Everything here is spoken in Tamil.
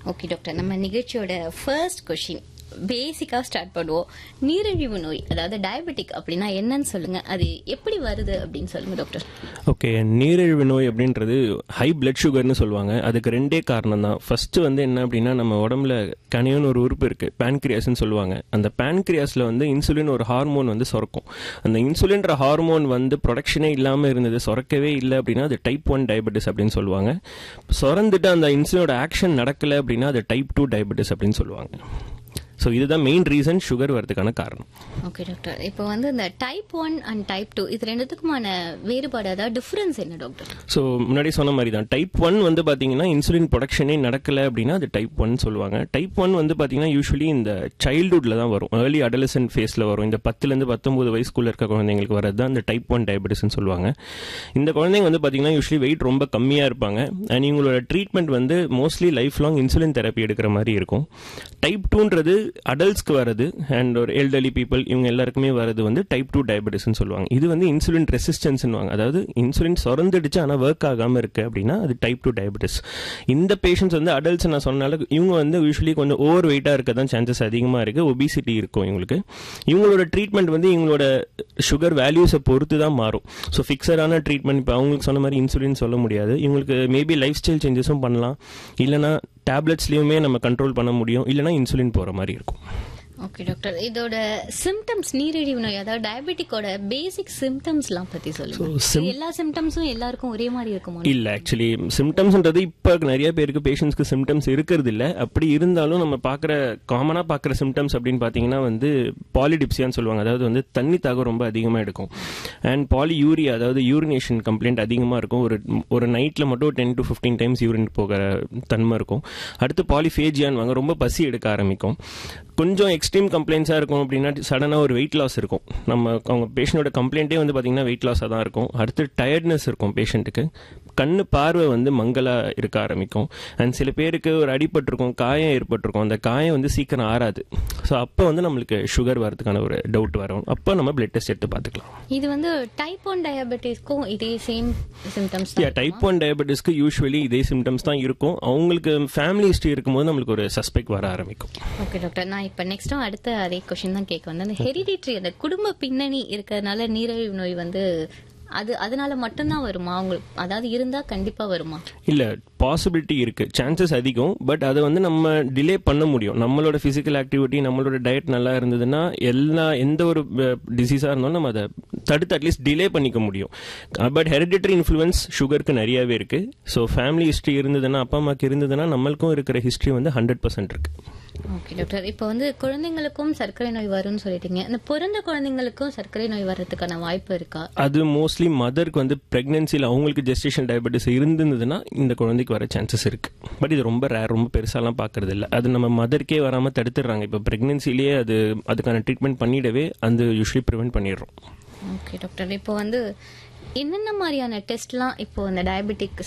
ஓகே டாக்டர் நம்ம நிகழ்ச்சியோட ஃபர்ஸ்ட் கொஷின் பேசிக்கா ஸ்டார்ட் பண்ணுவோம் நீரிழிவு நோய் அதாவது டயபெட்டிக் அப்படின்னா என்னன்னு சொல்லுங்க அது எப்படி வருது அப்படின்னு சொல்லுங்க டாக்டர் ஓகே நீரிழிவு நோய் அப்படின்றது ஹை பிளட் சுகர்னு சொல்லுவாங்க அதுக்கு ரெண்டே காரணம் தான் ஃபர்ஸ்ட் வந்து என்ன அப்படின்னா நம்ம உடம்புல கனியன்னு ஒரு உறுப்பு இருக்கு பேன்கிரியாஸ்னு சொல்லுவாங்க அந்த பேன்கிரியாஸ்ல வந்து இன்சுலின் ஒரு ஹார்மோன் வந்து சுரக்கும் அந்த இன்சுலின்ற ஹார்மோன் வந்து ப்ரொடக்ஷனே இல்லாமல் இருந்தது சுரக்கவே இல்லை அப்படின்னா அது டைப் ஒன் டயபெட்டிஸ் அப்படின்னு சொல்லுவாங்க சுரந்துட்டு அந்த இன்சுலினோட ஆக்ஷன் நடக்கல அப்படின்னா அது டைப் டூ டயபெட்டிஸ் அப்படின்னு சொல்லுவாங்க ஸோ இதுதான் மெயின் ரீசன் சுகர் வரதுக்கான காரணம் ஓகே டாக்டர் இப்போ வந்து இந்த type one and type two இது ரெண்டுத்துக்குமான வேறுபாடு அதாவது டிஃபரன்ஸ் என்ன டாக்டர் ஸோ முன்னாடி சொன்ன மாதிரி தான் டைப் ஒன் வந்து பார்த்தீங்கன்னா இன்சுலின் ப்ரொடக்ஷனே நடக்கல அப்படின்னா அது டைப் ஒன் சொல்லுவாங்க டைப் ஒன் வந்து பார்த்தீங்கன்னா யூஸ்வலி இந்த சைல்டுஹுட்ல தான் வரும் ஏர்லி அடலசன்ட் ஃபேஸில் வரும் இந்த பத்துலேருந்து பத்தொம்பது வயசுக்குள்ள இருக்க குழந்தைங்களுக்கு வரது தான் இந்த டைப் ஒன் டயபெட்டிஸ்னு சொல்லுவாங்க இந்த குழந்தைங்க வந்து பார்த்தீங்கன்னா யூஸ்வலி வெயிட் ரொம்ப கம்மியாக இருப்பாங்க அண்ட் இவங்களோட ட்ரீட்மெண்ட் வந்து mostly lifelong insulin therapy எடுக்கிற மாதிரி இருக்கும் டைப் டூன்றது அடல்ட்ஸ்க்கு வருது அண்ட் ஒரு எல்டர்லி பீப்புள் இவங்க எல்லாருக்குமே வரது வந்து டைப் டூ டயபெட்டிஸ்னு சொல்லுவாங்க இது வந்து இன்சுலின் ரெசிஸ்டன்ஸ்னுவாங்க அதாவது இன்சுலின் சுரந்துடுச்சு ஆனால் ஒர்க் ஆகாமல் இருக்கு அப்படின்னா அது டைப் டூ டயபெட்டிஸ் இந்த பேஷண்ட்ஸ் வந்து அடல்ட்ஸ் நான் சொன்னால இவங்க வந்து யூஸ்வலி கொஞ்சம் ஓவர் வெயிட்டாக இருக்க தான் சான்சஸ் அதிகமாக இருக்கு ஒபிசிட்டி இருக்கும் இவங்களுக்கு இவங்களோட ட்ரீட்மெண்ட் வந்து இவங்களோட சுகர் வேல்யூஸை பொறுத்து தான் மாறும் ஸோ ஃபிக்ஸடான ட்ரீட்மெண்ட் இப்போ அவங்களுக்கு சொன்ன மாதிரி இன்சுலின் சொல்ல முடியாது இவங்களுக்கு மேபி லைஃப் ஸ்டைல் சேஞ்சஸும் பண்ணலாம் இல்லைனா டேப்லெட்ஸ்லையுமே நம்ம கண்ட்ரோல் பண்ண முடியும் இல்லைனா இன்சுலின் போகிற மாதிரி இருக்கும் ஓகே டாக்டர் இதோட சிம்டம்ஸ் நீரிழிவு நோய் அதாவது டயபெட்டிக்கோட பேசிக் சிம்டம்ஸ்லாம் பத்தி சொல்லுங்க இது எல்லா சிம்டம்ஸும் எல்லாருக்கும் ஒரே மாதிரி இருக்குமா இல்ல ஆக்சுவலி சிம்டம்ஸ்ன்றது இப்போ நிறைய பேருக்கு பேஷண்ட்ஸ்க்கு சிம்டம்ஸ் இருக்கிறது இல்ல அப்படி இருந்தாலும் நம்ம பார்க்குற காமனா பார்க்குற சிம்டம்ஸ் அப்படின்னு பார்த்தீங்கன்னா வந்து பாலிடிப்சியான்னு சொல்லுவாங்க அதாவது வந்து தண்ணி தாகம் ரொம்ப அதிகமாக எடுக்கும் அண்ட் பாலி யூரியா அதாவது யூரினேஷன் கம்ப்ளைண்ட் அதிகமாக இருக்கும் ஒரு ஒரு நைட்டில் மட்டும் ten to fifteen times urine போகிற தன்மை இருக்கும் அடுத்து பாலிஃபேஜியான்னு வாங்க ரொம்ப பசி எடுக்க ஆரம்பிக்கும் கொஞ்சம் எக்ஸ்ட்ரீம் கம்ப்ளைண்ட்ஸாக இருக்கும் அப்படின்னா சடனாக ஒரு வெயிட் லாஸ் இருக்கும் நம்ம அவங்க பேஷண்டோட கம்ப்ளைண்ட்டே வந்து பார்த்தீங்கன்னா வெயிட் லாஸாக தான் இருக்கும் அடுத்து டயர்ட்னஸ் இருக்கும் பேஷண்ட்டுக்கு கண்ணு பார்வை வந்து மங்கலாக இருக்க ஆரம்பிக்கும் அண்ட் சில பேருக்கு ஒரு அடிபட்டிருக்கும் காயம் ஏற்பட்டிருக்கும் அந்த காயம் வந்து சீக்கிரம் ஆறாது ஸோ அப்போ வந்து நம்மளுக்கு சுகர் வரதுக்கான ஒரு டவுட் வரும் அப்போ நம்ம பிளட் டெஸ்ட் எடுத்து பார்த்துக்கலாம் இது வந்து டைப் ஒன் டயபெட்டிஸ்க்கும் இதே சேம் சிம்டம்ஸ் யா டைப் ஒன் டயபெட்டிஸ்க்கு யூஸ்வலி இதே சிம்டம்ஸ் தான் இருக்கும் அவங்களுக்கு ஃபேமிலி ஹிஸ்ட்ரி இருக்கும்போது நம்மளுக்கு ஒரு சஸ்பெக்ட் வர ஆரம்பிக்கும் ஓகே டாக்டர் நான் இப்ப நெக்ஸ்டும் அடுத்த அதே கொஸ்டின் தான் கேட்க வந்தேன் அந்த ஹெரிடிட்ரி அந்த குடும்ப பின்னணி இருக்கிறதுனால நீரிழிவு நோய் வந்து அது அதனால மட்டும்தான் வருமா உங்களுக்கு அதாவது இருந்தா கண்டிப்பா வருமா இல்ல பாசிபிலிட்டி இருக்கு சான்சஸ் அதிகம் பட் அதை வந்து நம்ம டிலே பண்ண முடியும் நம்மளோட பிசிக்கல் ஆக்டிவிட்டி நம்மளோட டயட் நல்லா இருந்ததுன்னா எல்லா எந்த ஒரு டிசீஸா இருந்தாலும் நம்ம அதை தடுத்து அட்லீஸ்ட் டிலே பண்ணிக்க முடியும் பட் ஹெரிடிட்டரி இன்ஃப்ளூயன்ஸ் சுகருக்கு நிறையவே இருக்கு ஸோ ஃபேமிலி ஹிஸ்ட்ரி இருந்ததுன்னா அப்பா அம்மாக்கு இருந்ததுன்னா நம்மளுக்கும் இருக்கிற ஹிஸ்ட்ரி வந்து ஹண்ட்ரட் பர்சன்ட் இருக்கு ஓகே டாக்டர் இப்போ வந்து குழந்தைங்களுக்கும் சர்க்கரை நோய் வரும்னு சொல்லிட்டீங்க இந்த பிறந்த குழந்தைங்களுக்கும் சர்க்கரை நோய் வர்றதுக்கான வாய்ப்பு இருக்கா அது மோஸ்ட்லி மதருக்கு வந்து பிரெக்னன்சியில் அவங்களுக்கு ஜெஸ்டேஷன் டயபெட்டிஸ் இருந்ததுன்னா இந்த குழந்தைக்கு வர சான்சஸ் இருக்கு பட் இது ரொம்ப ரேர் ரொம்ப பெருசாலாம் பார்க்கறது இல்லை அது நம்ம மதருக்கே வராமல் தடுத்துடுறாங்க இப்போ பிரெக்னன்சிலேயே அது அதுக்கான ட்ரீட்மெண்ட் பண்ணிடவே அந்த யூஸ்வலி ப்ரிவென்ட் பண்ணிடுறோம் ஓகே டாக்டர் இப்போ வந்து என்னென்ன மாதிரியான டெஸ்ட்லாம் இப்போ இந்த டயபெட்டிக்